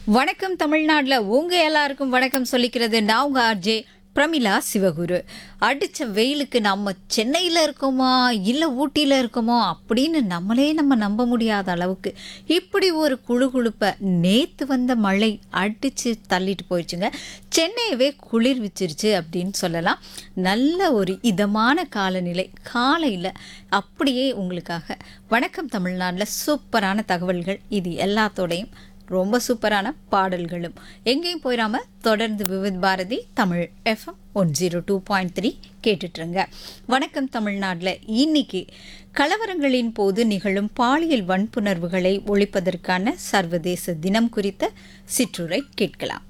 வணக்கம் தமிழ்நாட்டில் உங்க எல்லாருக்கும் வணக்கம் சொல்லிக்கிறது நான் உங்க ஆர்ஜே பிரமிளா சிவகுரு அடிச்ச வெயிலுக்கு நம்ம சென்னையில் இருக்கோமா இல்லை ஊட்டியில் இருக்கோமோ அப்படின்னு நம்மளே நம்ம நம்ப முடியாத அளவுக்கு இப்படி ஒரு குழுகுழுப்பை நேற்று வந்த மழை அடித்து தள்ளிட்டு போயிடுச்சுங்க சென்னையவே குளிர்விச்சிருச்சு அப்படின்னு சொல்லலாம் நல்ல ஒரு இதமான காலநிலை காலையில் அப்படியே உங்களுக்காக வணக்கம் தமிழ்நாட்டில் சூப்பரான தகவல்கள் இது எல்லாத்தோடையும் ரொம்ப சூப்பரான பாடல்களும் எங்கேயும் போயிடாம தொடர்ந்து Vividh Bharati Tamil FM one zero two point three கேட்டுட்ருங்க வணக்கம் தமிழ்நாட்டில் இன்னைக்கு கலவரங்களின் போது நிகழும் பாலியல் வன்புணர்வுகளை ஒழிப்பதற்கான சர்வதேச தினம் குறித்த சிற்றுரை கேட்கலாம்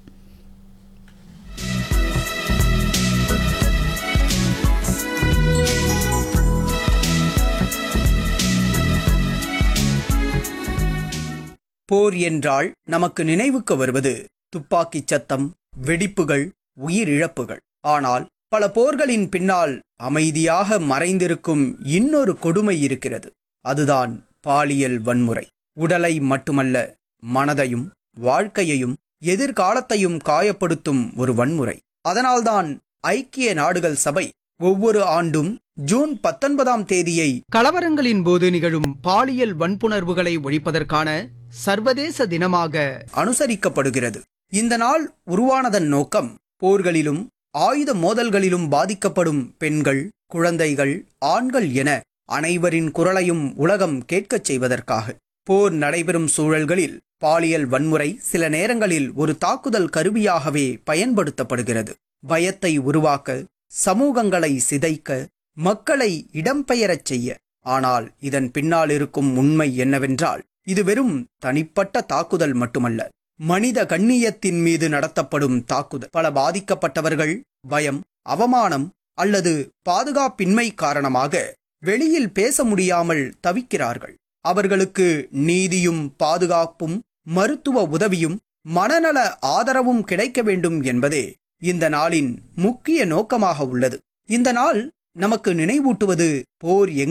போர் என்றால் நமக்கு நினைவுக்கு வருவது துப்பாக்கிச் சத்தம் வெடிப்புகள் உயிரிழப்புகள் ஆனால் பல போர்களின் பின்னால் அமைதியாக மறைந்திருக்கும் இன்னொரு கொடுமை இருக்கிறது அதுதான் பாலியல் வன்முறை உடலை மட்டுமல்ல மனதையும் வாழ்க்கையையும் எதிர்காலத்தையும் காயப்படுத்தும் ஒரு வன்முறை அதனால்தான் ஐக்கிய நாடுகள் சபை ஒவ்வொரு ஆண்டும் ஜூன் பத்தொன்பதாம் தேதியை கலவரங்களின் போது நிகழும் பாலியல் வன்புணர்வுகளை ஒழிப்பதற்கான சர்வதேச தினமாக அனுசரிக்கப்படுகிறது இந்த நாள் உருவானதன் நோக்கம் போர்களிலும் ஆயுத மோதல்களிலும் பாதிக்கப்படும் பெண்கள் குழந்தைகள் ஆண்கள் என அனைவரின் குரலையும் உலகம் கேட்கச் செய்வதற்காக போர் நடைபெறும் சூழல்களில் பாலியல் வன்முறை சில நேரங்களில் ஒரு தாக்குதல் கருவியாகவே பயன்படுத்தப்படுகிறது பயத்தை உருவாக்க சமூகங்களை சிதைக்க மக்களை இடம்பெயரச் செய்ய ஆனால் இதன் பின்னால் இருக்கும் உண்மை என்னவென்றால் இது வெறும் தனிப்பட்ட தாக்குதல் மட்டுமல்ல மனித கண்ணியத்தின் மீது நடத்தப்படும் தாக்குதல் பல பாதிக்கப்பட்டவர்கள் பயம் அவமானம் அல்லது பாதுகாப்பின்மை காரணமாக வெளியில் பேச முடியாமல் தவிக்கிறார்கள் அவர்களுக்கு நீதியும் பாதுகாப்பும் மருத்துவ உதவியும் மனநல ஆதரவும் கிடைக்க வேண்டும் என்பதே இந்த நாளின் முக்கிய நோக்கமாக உள்ளது இந்த நாள் நமக்கு நினைவூட்டுவது போர் எங்கு